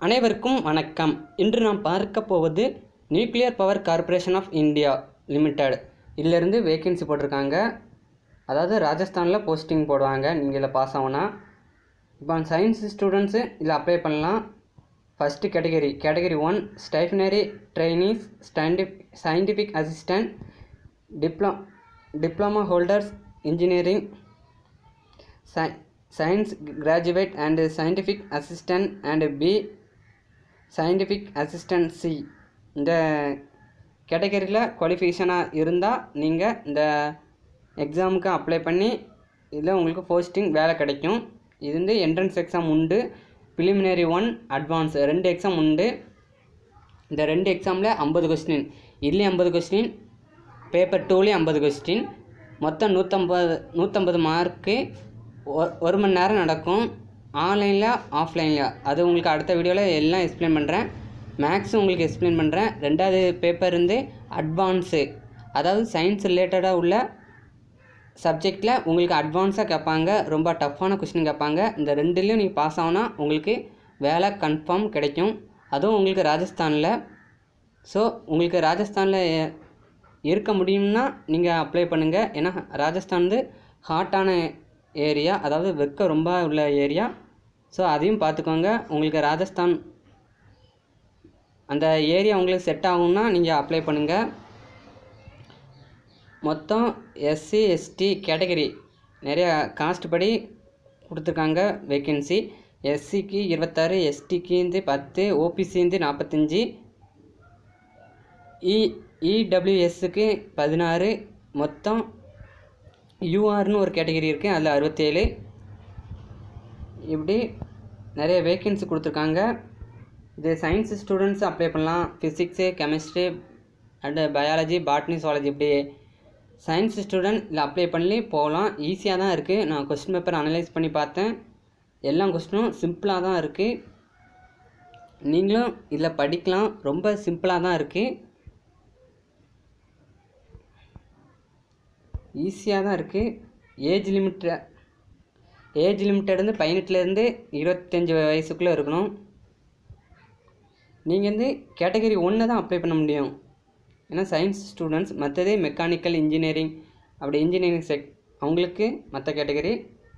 அனைவருக்கும் வணக்கம் இன்று நாம் பார்க்க போவது nuclear power corporation of India limited இதிலிருந்து வேகன்சி போட்டிருக்காங்க அதாவது ராஜஸ்தானில் போஸ்டிங் போடுவாங்க நீங்கள் இதில் பாஸ் ஆகுனா இப்போ சயின்ஸ் ஸ்டூடெண்ட்ஸு இதில் அப்ளை பண்ணலாம் first category category one stipendiary trainees stipend scientific assistant diploma diploma holders engineering Sci- science graduate and scientific assistant and B scientific assistant C இந்த கேட்டகரியில் குவாலிஃபிகேஷனாக இருந்தால் நீங்கள் இந்த எக்ஸாமுக்கு அப்ளை பண்ணி இதில் உங்களுக்கு போஸ்டிங் வேலை கிடைக்கும் இது வந்து என்ட்ரன்ஸ் எக்ஸாம் உண்டு ப்ரிலிமினரி ஒன் அட்வான்ஸ் ரெண்டு எக்ஸாம் உண்டு இந்த ரெண்டு எக்ஸாமில் ஐம்பது கொஸ்டின் இதுலேயும் ஐம்பது கொஸ்டின் பேப்பர் டூலேயும் ஐம்பது கொஸ்டின் மொத்தம் நூற்றம்பது நூற்றம்பது மார்க்கு ஒரு மணி நேரம் நடக்கும் ஆன்லைனில் ஆஃப்லைனில் அது உங்களுக்கு அடுத்த வீடியோவில் எல்லாம் எக்ஸ்பிளைன் பண்ணுறேன் மேக்ஸும் உங்களுக்கு எக்ஸ்பிளைன் பண்ணுறேன் ரெண்டாவது பேப்பர் வந்து அட்வான்ஸு அதாவது சயின்ஸ் ரிலேட்டடாக உள்ள சப்ஜெக்டில் உங்களுக்கு அட்வான்ஸாக கேட்பாங்க ரொம்ப டஃப்பான கொஸ்டின் கேட்பாங்க இந்த ரெண்டுலேயும் நீங்கள் பாஸ் ஆகுனா உங்களுக்கு வேலை கன்ஃபார்ம் கிடைக்கும் அதுவும் உங்களுக்கு ராஜஸ்தானில் ஸோ உங்களுக்கு ராஜஸ்தானில் இருக்க முடியும்னா நீங்கள் அப்ளை பண்ணுங்கள் ஏன்னா ராஜஸ்தான் வந்து ஹாட்டான ஏரியா அதாவது வெக்க ரொம்ப உள்ள ஏரியா ஸோ அதையும் பார்த்துக்கோங்க உங்களுக்கு ராஜஸ்தான் அந்த ஏரியா உங்களுக்கு செட் ஆகும்னா நீங்கள் அப்ளை பண்ணுங்கள் மொத்தம் எஸ்சி எஸ்டி கேட்டகரி நிறைய காஸ்ட் படி கொடுத்துருக்காங்க வேக்கன்சி எஸ்சிக்கு இருபத்தாறு எஸ்டிக்கு வந்து பத்து ஓபிசி வந்து நாற்பத்தஞ்சி இ இடபிள்யூஎஸ்ஸுக்கு பதினாறு மொத்தம் யூஆர்னு ஒரு கேட்டகரி இருக்குது அதில் அறுபத்தேழு இப்படி நிறைய வேக்கன்சி கொடுத்துருக்காங்க இது சயின்ஸ் ஸ்டூடெண்ட்ஸ் அப்ளை பண்ணலாம் physics chemistry and biology botany zoology இப்படி சயின்ஸ் ஸ்டூடெண்ட் இதில் அப்ளை பண்ணி போகலாம் ஈஸியாக தான் இருக்குது நான் கொஸ்டின் பேப்பர் அனலைஸ் பண்ணி பார்த்தேன் எல்லா கொஸ்டினும் சிம்பிளாக தான் இருக்குது நீங்களும் இதில் படிக்கலாம் ரொம்ப சிம்பிளாக தான் இருக்குது ஈஸியாக தான் இருக்குது ஏஜ் லிமிட் ஏஜ் லிமிட்டட் வந்து பதினெட்டுலேருந்து இருபத்தஞ்சி வயசுக்குள்ளே இருக்கணும் நீங்கள் வந்து கேட்டகரி ஒன்று தான் அப்ளை பண்ண முடியும் ஏன்னா சயின்ஸ் ஸ்டூடெண்ட்ஸ் மற்றது மெக்கானிக்கல் இன்ஜினியரிங் அப்படி இன்ஜினியரிங் செக் அவங்களுக்கு மற்ற category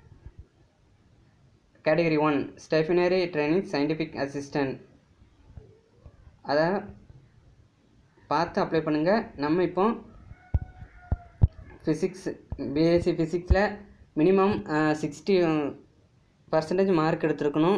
category one stipendiary training scientific assistant அதை பார்த்து அப்ளை பண்ணுங்கள் நம்ம இப்போ ஃபிசிக்ஸ் பிஎஸ்சி ஃபிசிக்ஸில் மினிமம் சிக்ஸ்டி பர்சன்டேஜ் மார்க் எடுத்திருக்கணும்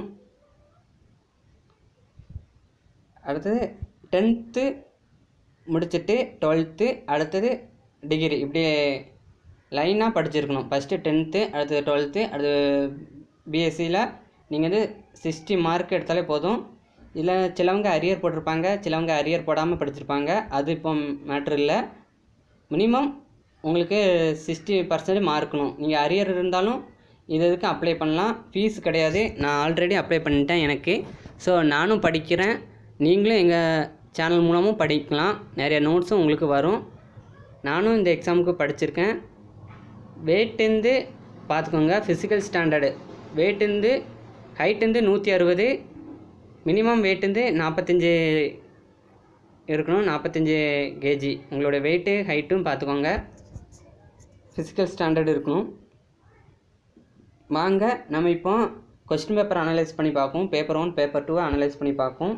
அடுத்தது டென்த்து முடிச்சுட்டு டுவெல்த்து அடுத்தது டிகிரி இப்படி லைனாக படிச்சிருக்கணும் ஃபஸ்ட்டு டென்த்து அடுத்தது டுவெல்த்து அடுத்து பிஎஸ்சியில் நீங்கள் வந்து சிக்ஸ்டி மார்க் எடுத்தாலே போதும் இதில் சிலவங்க அரியர் போட்டிருப்பாங்க சிலவங்க அரியர் போடாமல் படிச்சிருப்பாங்க அது இப்போ மேட்ரு இல்லை மினிமம் உங்களுக்கு சிக்ஸ்டி பர்சன்டேஜ் மார்க்கணும் நீங்கள் அரியர் இருந்தாலும் இது இதுக்கு அப்ளை பண்ணலாம் ஃபீஸ் கிடையாது நான் ஆல்ரெடி அப்ளை பண்ணிட்டேன் எனக்கு ஸோ நானும் படிக்கிறேன் நீங்களும் எங்கள் சேனல் மூலமும் படிக்கலாம் நிறைய நோட்ஸும் உங்களுக்கு வரும் நானும் இந்த எக்ஸாமுக்கு படிச்சிருக்கேன் வெயிட்லேருந்து பார்த்துக்கோங்க ஃபிசிக்கல் ஸ்டாண்டர்டு வெயிட்லேருந்து ஹைட்லேருந்து நூற்றி அறுபது மினிமம் வெயிட்லேருந்து நாற்பத்தஞ்சி இருக்கணும் நாற்பத்தஞ்சி கேஜி உங்களோட வெயிட்டு ஹைட்டும் பார்த்துக்கோங்க ஃபிசிக்கல் ஸ்டாண்டர்ட் இருக்கணும் வாங்க நம்ம இப்போ கொஸ்டின் பேப்பர் அனலைஸ் பண்ணி பார்ப்போம் பேப்பர் ஒன் பேப்பர் டூவை அனலைஸ் பண்ணி பார்ப்போம்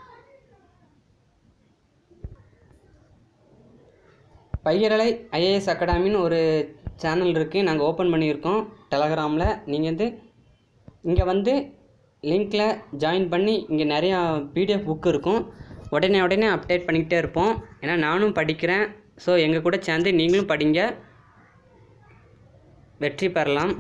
பையரலை ஐஏஎஸ் அகாடமின்னு ஒரு சேனல் இருக்குது நாங்கள் ஓப்பன் பண்ணியிருக்கோம் டெலகிராமில் நீங்கள் வந்து இங்கே வந்து லிங்க்கில் ஜாயின் பண்ணி இங்கே நிறையா பிடிஎஃப் புக் இருக்கும் உடனே உடனே அப்டேட் பண்ணிக்கிட்டே இருப்போம் ஏன்னா நானும் படிக்கிறேன் ஸோ எங்கள் கூட சேர்ந்து நீங்களும் படிங்க வெற்றி பெறலாம்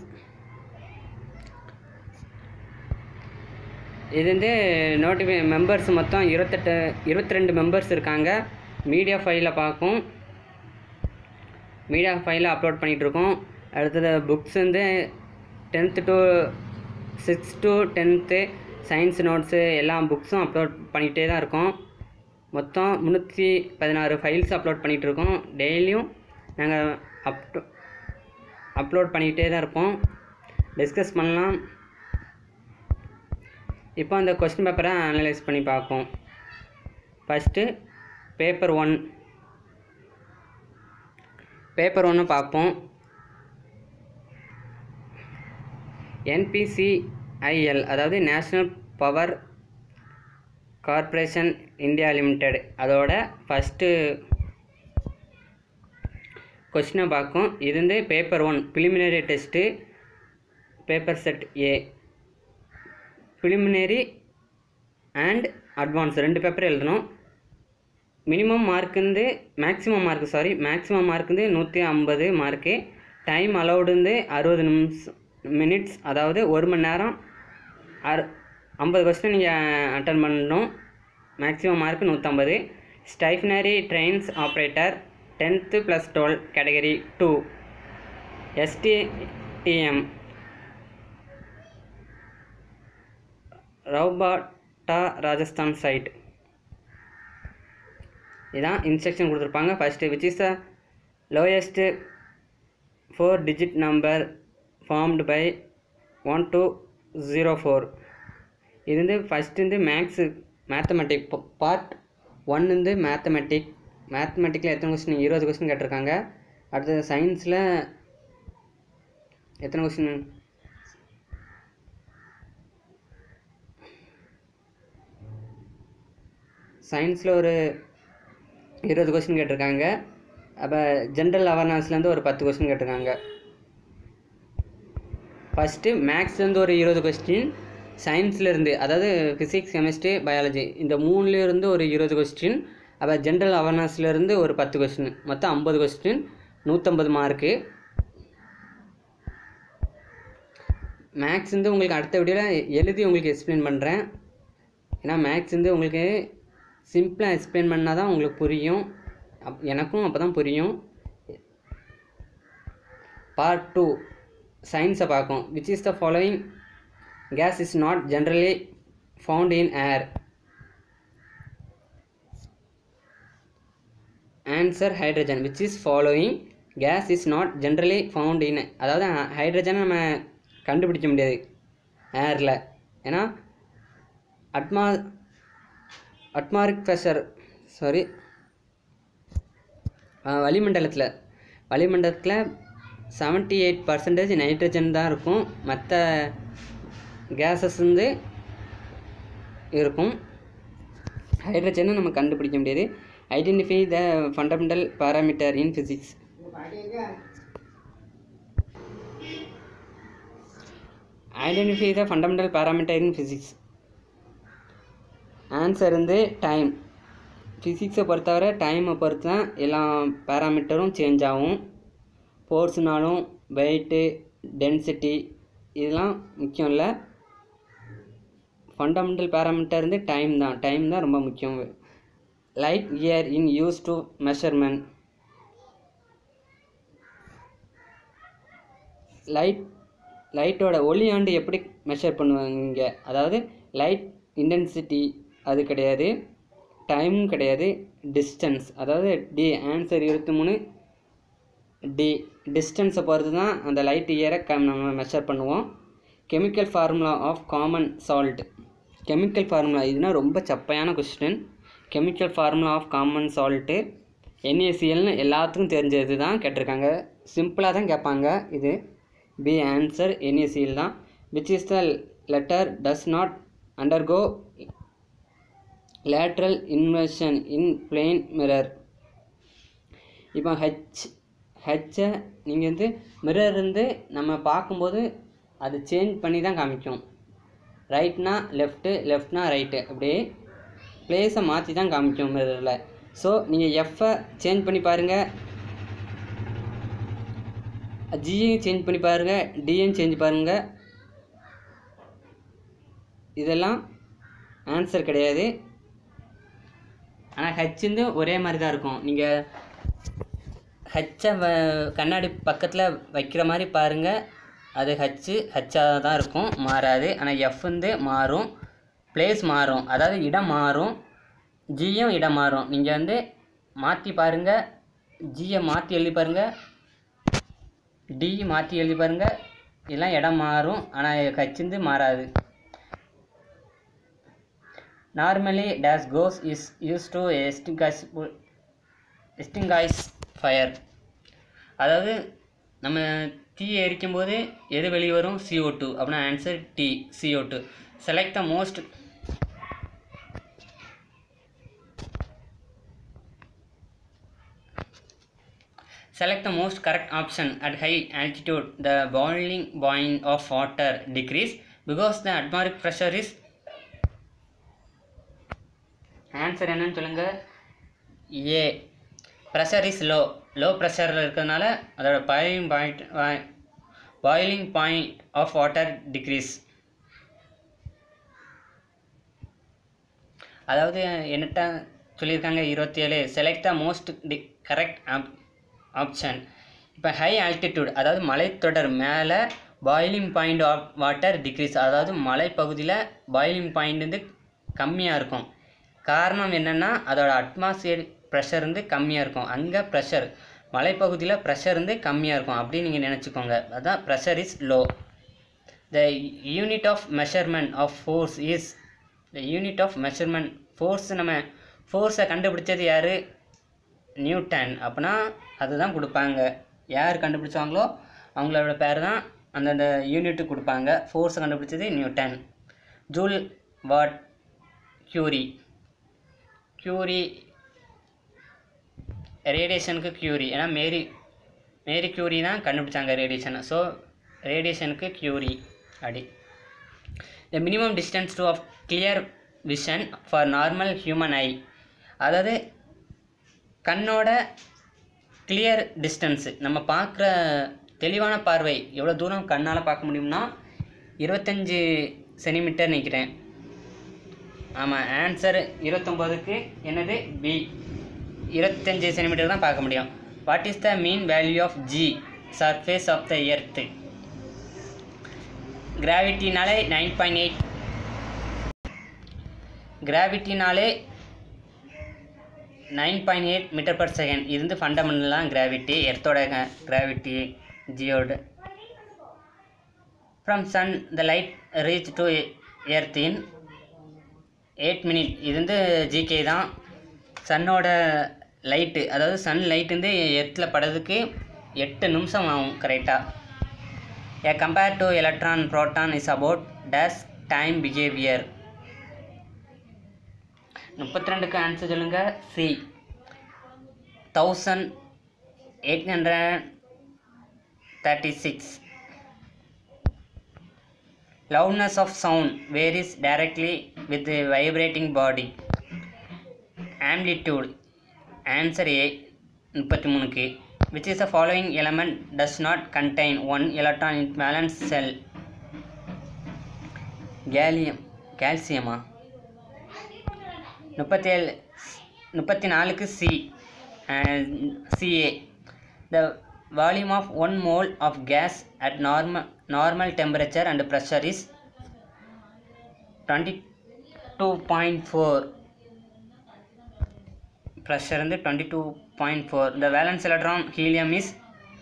இது வந்து நோட்டிஃபை மெம்பர்ஸ் மொத்தம் இருபத்தெட்டு இருபத்தி ரெண்டு மெம்பர்ஸ் இருக்காங்க மீடியா ஃபைலில் பார்க்கும் மீடியா ஃபைலில் அப்லோட் பண்ணிகிட்ருக்கோம் அடுத்தது புக்ஸ் வந்து tenth to six to tenth science notes எல்லா புக்ஸும் அப்லோட் பண்ணிகிட்டே தான் இருக்கோம் மொத்தம் முந்நூற்றி பதினாறு ஃபைல்ஸ் அப்லோட் பண்ணிகிட்ருக்கோம் டெய்லியும் நாங்கள் அப் அப்லோட் பண்ணிக்கிட்டே தான் இருப்போம் டிஸ்கஸ் பண்ணலாம் இப்போ அந்த கொஸ்டின் பேப்பரை அனலைஸ் பண்ணி பார்ப்போம் ஃபஸ்ட்டு பேப்பர் ஒன் பேப்பர் ஒன்று பார்ப்போம் என்பிசிஐஎல் அதாவது national power corporation India limited அதோட ஃபஸ்ட்டு கொஸ்டினை பார்க்கும் இது வந்து paper one preliminary test paper set A preliminary and advance ரெண்டு பேப்பர் எழுதணும் மினிமம் மார்க் வந்து maximum mark sorry maximum mark வந்து நூற்றி ஐம்பது மார்க்கு டைம் அலௌடு வந்து அறுபது நிமிஷம் மினிட்ஸ் அதாவது ஒரு மணி நேரம் அறு ஐம்பது கொஸ்டின் நீங்கள் அட்டன் பண்ணணும் மேக்ஸிமம் மார்க் நூற்றம்பது stipendiary trainees operator tenth plus twelve category two STDM Rawatbhata Rajasthan site இதான் இன்ஸ்ட்ரக்ஷன் கொடுத்துருப்பாங்க first which is the lowest four digit number formed by one two zero four இது வந்து ஃபஸ்ட்டு வந்து மேக்ஸு மேத்தமெட்டிக் பார்ட் ஒன் வந்து mathematic மேத்தமெட்டிக்கில் எத்தனை question இருபது question கேட்டிருக்காங்க அடுத்தது சயின்ஸில் எத்தனை கொஸ்டின் சயின்ஸில் ஒரு இருபது கொஸ்டின் கேட்டிருக்காங்க அப்போ ஜென்ரல் அவேர்னஸ்லேருந்து ஒரு பத்து கொஸ்டின் கேட்டிருக்காங்க ஃபஸ்ட்டு மேக்ஸ்லேருந்து ஒரு இருபது கொஸ்டின் சயின்ஸ்லேருந்து அதாவது ஃபிசிக்ஸ் கெமிஸ்ட்ரி பயாலஜி இந்த மூணுலேருந்து ஒரு இருபது கொஸ்டின் அப்போ ஜென்ரல் அவேர்னஸ்லேருந்து ஒரு பத்து கொஸ்டின் மொத்தம் ஐம்பது கொஸ்டின் நூற்றம்பது மார்க்கு மேக்ஸ் வந்து உங்களுக்கு அடுத்த வீடியோவில் எழுதி உங்களுக்கு எக்ஸ்பிளைன் பண்ணுறேன் ஏன்னா மேக்ஸ் வந்து உங்களுக்கு சிம்பிளாக எக்ஸ்பிளைன் பண்ணால் தான் உங்களுக்கு புரியும் அப் எனக்கும் அப்போ தான் புரியும் பார்ட் டூ சயின்ஸை பார்க்கும் which is the following gas is not generally found in air answer hydrogen which is following gas is not generally found in அதாவது ஹைட்ரஜனை நம்ம கண்டுபிடிக்க முடியாது ஏரில் ஏன்னா அட்மா அட்மாரிக் ப்ரெஷர் சாரி வளிமண்டலத்தில் வளிமண்டலத்தில் செவன்ட்டி எயிட் பர்சன்டேஜ் நைட்ரஜன் தான் இருக்கும் மற்ற கேஸஸ் வந்து இருக்கும் ஹைட்ரஜனை நம்ம கண்டுபிடிக்க முடியாது identify the fundamental parameter in physics identify the fundamental parameter in physics answer வந்து டைம் ஃபிசிக்ஸை பொறுத்தவரை டைமை பொறுத்து தான் எல்லா பேராமீட்டரும் சேஞ்ச் ஆகும் ஃபோர்ஸ்னாலும் வெயிட்டு டென்சிட்டி இதெல்லாம் முக்கியம் இல்லை ஃபண்டமெண்டல் பேராமீட்டர் வந்து டைம் தான் டைம் தான் ரொம்ப முக்கியம் light year in use to measurement light லைட்டோட ஒளியாண்டு எப்படி மெஷர் பண்ணுவாங்க அதாவது லைட் இன்டென்சிட்டி அது கிடையாது டைமும் கிடையாது டிஸ்டன்ஸ் அதாவது டி ஆன்சர் இருபத்தி மூணு டி டிஸ்டன்ஸை பொறுத்து தான் அந்த லைட் இயரை க நம்ம மெஷர் பண்ணுவோம் chemical formula of common salt chemical formula இதுனா ரொம்ப சப்பையான question chemical formula of common salt என்ஏசிஎல்னு எல்லாத்துக்கும் தெரிஞ்சது தான் கேட்டிருக்காங்க சிம்பிளாக தான் கேட்பாங்க இது பி ஆன்சர் என்ஏசிஎல் தான் which is the letter does not undergo lateral inversion in plane mirror இப்போ ஹெச் ஹெச்சை நீங்கள் வந்து மிரர் இருந்து நம்ம பார்க்கும்போது அது சேஞ்ச் பண்ணி தான் காமிக்கும் ரைட்னா லெஃப்ட்டு லெஃப்ட்னா ரைட்டு அப்படியே ப்ளேஸை மாற்றி தான் காமிக்கும் மிரரில் ஸோ நீங்கள் எஃப்பை சேஞ்ச் பண்ணி பாருங்கள் ஜியையும் சேஞ்ச் பண்ணி பாருங்கள் டியும் சேஞ்ச் பாருங்கள் இதெல்லாம் ஆன்சர் கிடையாது ஆனால் ஹெச் வந்து ஒரே மாதிரி தான் இருக்கும் நீங்கள் ஹெச்சை வ கண்ணாடி பக்கத்தில் வைக்கிற மாதிரி பாருங்கள் அது ஹச்சு ஹச்சாக தான் இருக்கும் மாறாது ஆனால் எஃப் வந்து மாறும் பிளேஸ் மாறும் அதாவது இடம் மாறும் ஜியும் இடம் மாறும் நீங்கள் வந்து மாற்றி பாருங்கள் ஜியை மாற்றி எழுதி பாருங்கள் டி மாற்றி எழுதி பாருங்கள் இதெல்லாம் இடம் மாறும் ஆனால் ஹச் வந்து மாறாது normally this gas is used to extinguish extinguish fire அதாவது நம்ம தீயை எரிக்கும் போது எது வெளியே வரும் CO2 டூ அப்படின்னா answer D CO2 two select the most Select the most correct option at high altitude. The boiling point of water decrease because the atmospheric pressure is answer என்னன்னு சொல்லுங்க A pressure is low low ப்ரெஷரில் இருக்கிறதுனால அதோட boiling point boiling point of water decreases அதாவது என்னட்ட சொல்லியிருக்காங்க இருபத்தி ஏழு select the most D correct option இப்போ ஹை ஆல்டிடியூட் அதாவது மலைத்தொடர் மேலே boiling point of water decreases அதாவது மலைப்பகுதியில் பாயிலிங் பாயிண்ட் வந்து கம்மியாக இருக்கும் காரணம் என்னென்னா அதோட அட்மாஸ்பியர் ப்ரெஷர் வந்து கம்மியாக இருக்கும் அங்கே ப்ரெஷர் மலைப்பகுதியில் ப்ரெஷர் வந்து கம்மியாக இருக்கும் அப்படின்னு நீங்கள் நினச்சிக்கோங்க அதான் pressure is low the unit of measurement of force is the unit of measurement force நம்ம ஃபோர்ஸை கண்டுபிடிச்சது யார் நியூட்டன் அப்படின்னா அதுதான் கொடுப்பாங்க யார் கண்டுபிடிச்சாங்களோ அவங்களோட பேர் தான் அந்தந்த யூனிட்டு கொடுப்பாங்க ஃபோர்ஸை கண்டுபிடிச்சது Newton joule watt curie curie ரேடியேஷனுக்கு கியூரி ஏன்னா மேரி மேரி கியூரி தான் கண்டுபிடிச்சாங்க ரேடியேஷனை ஸோ ரேடியேஷனுக்கு கியூரி அப்படி the minimum distance to of clear vision for normal human eye அதாவது கண்ணோட கிளியர் டிஸ்டன்ஸு நம்ம பார்க்குற தெளிவான பார்வை எவ்வளோ தூரம் கண்ணால் பார்க்க முடியும்னா இருபத்தஞ்சி சென்டிமீட்டர் நிற்கிறேன் ஆமாம் ஆன்சர் இருபத்தொம்போதுக்கு என்னது பி இருபத்தஞ்சி சென்டிமீட்டர் தான் பார்க்க முடியும் what is the mean value of G surface of the earth கிராவிட்டினாலே நைன் பாயிண்ட் எயிட் கிராவிட்டினாலே nine point eight metre per second இது வந்து ஃபண்டமெண்டலாக கிராவிட்டி எர்த்தோட கிராவிட்டி ஜியோட from sun the light reach to earth in eight minute இது வந்து GK தான் சன்னோட லைட்டு அதாவது சன் லைட் வந்து எர்த்தில் படுறதுக்கு எட்டு நிமிஷம் ஆகும் கரெக்டாக A compare to electron proton is about this time behaviour முப்பத்தி ரெண்டுக்கு ஆன்சர் சொல்லுங்கள் C thousand eight hundred thirty six loudness of sound varies directly with the vibrating body amplitude answer a முப்பத்தி மூணுக்கு which is the following element does not contain one electron in valence cell gallium கால்சியமா முப்பத்தேழு முப்பத்தி நாலுக்கு C CA the volume of one mole of gas at normal normal temperature and pressure is twenty two point four pressure வந்து twenty two point four the valence electron helium is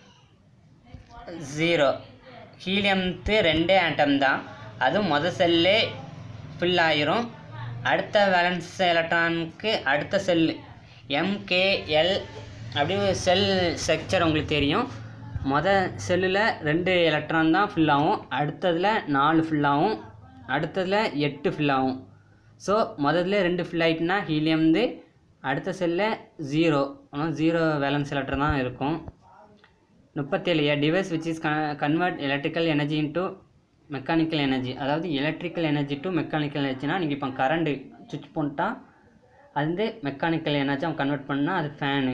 zero ஹீலியம்த்து ரெண்டே atom தான் அதுவும் மொதல் செல்லே fill ஆயிரும் அடுத்த valence எலக்ட்ரானுக்கு அடுத்த செல் எம்கேஎல் அப்படி செல் ஸ்ட்ரக்சர் உங்களுக்கு தெரியும் மொதல் செல்லில் ரெண்டு எலக்ட்ரான் தான் ஃபில் ஆகும் அடுத்ததில் நாலு ஃபில் ஆகும் அடுத்ததில் எட்டு ஃபில் ஆகும் ஸோ முதல்ல ரெண்டு ஃபில் ஆகிட்டுனா ஹீலியம் வந்து அடுத்த செல்லில் ஜீரோ ஆனால் ஜீரோ வேலன்ஸ் எலக்ட்ரான் தான் இருக்கும் முப்பத்தேழு A device which is convert electrical energy into mechanical energy அதாவது எலக்ட்ரிக்கல் எனர்ஜி டு மெக்கானிக்கல் எனர்ஜினா நீங்கள் இப்போ கரண்ட்டு சுவிட்ச் பண்ணிட்டா அது வந்து மெக்கானிக்கல் எனர்ஜி அவன் கன்வெர்ட் பண்ணால் அது ஃபேனு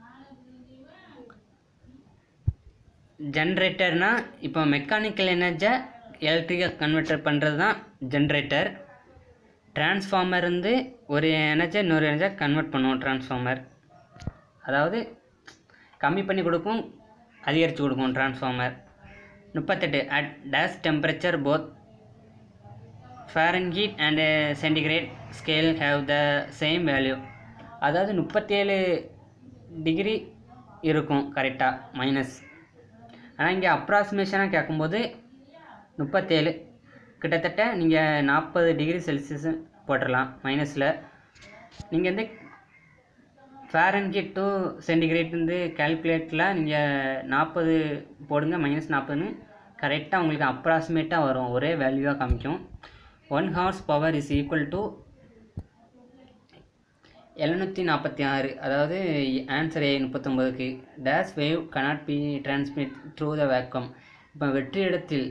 ஜென்ரேட்டர்னா இப்போ மெக்கானிக்கல் எனர்ஜியை எலக்ட்ரிக்கல் கன்வெர்ட்டர் பண்ணுறது தான் ஜென்ரேட்டர் டிரான்ஸ்ஃபார்மர் வந்து ஒரு எனர்ஜியை இன்னொரு எனர்ஜியை கன்வெர்ட் பண்ணுவோம் டிரான்ஸ்ஃபார்மர் அதாவது கம்மி பண்ணி கொடுக்கும் அதிகரித்து கொடுக்கும் டிரான்ஸ்ஃபார்மர் முப்பத்தெட்டு at this temperature both Fahrenheit and centigrade scale have the same value அதாவது முப்பத்தேழு டிகிரி இருக்கும் கரெக்டாக மைனஸ் ஆனால் இங்கே அப்ராக்சிமேஷனாக கேட்கும்போது முப்பத்தேழு கிட்டத்தட்ட நீங்கள் நாற்பது டிகிரி செல்சியஸ் போட்டுடலாம் மைனஸில் நீங்கள் வந்து ஃபேரன்ஹீட் டு சென்டிகிரேட் வந்து கேல்குலேட்டில் நீங்கள் நாற்பது போடுங்க மைனஸ் நாற்பதுன்னு கரெக்டாக உங்களுக்கு அப்ராக்சிமேட்டாக வரும் ஒரே வேல்யூவாக காமிக்கும் one horse power is equal to எழுநூற்றி நாற்பத்தி ஆறு அதாவது ஆன்சர் ஏ முப்பத்தொம்போதுக்கு dash wave cannot be transmit through the vacuum இப்போ வெற்றி இடத்தில்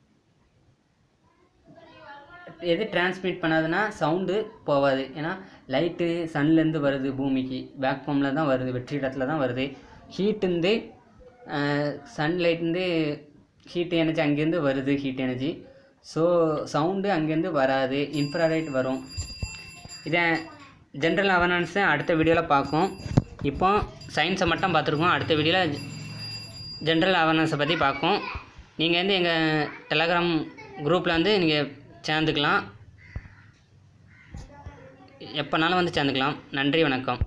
எது டிரான்ஸ்மிட் பண்ணாதுன்னா சவுண்டு போகாது ஏன்னா லைட்டு சன்லேருந்து வருது பூமிக்கு வேக்யூமில் தான் வருது வெற்றி இடத்துல தான் வருது ஹீட்டுந்து சன்லைட்லேருந்து ஹீட் எனர்ஜி அங்கேருந்து வருது ஹீட் எனர்ஜி ஸோ சவுண்டு அங்கேருந்து வராது இன்ஃப்ராரைட் வரும் இதை ஜென்ரல் அவேர்னஸை அடுத்த வீடியோவில் பார்க்கும் இப்போ சயின்ஸை மட்டும் பார்த்துருக்கோம் அடுத்த வீடியோவில் ஜென்ரல் அவேர்னஸை பற்றி பார்க்கும் நீங்கள் வந்து எங்கள் டெலகிராம் குரூப்பில் வந்து நீங்கள் சேர்ந்துக்கலாம் எப்போனாலும் வந்து சேர்ந்துக்கலாம் நன்றி வணக்கம்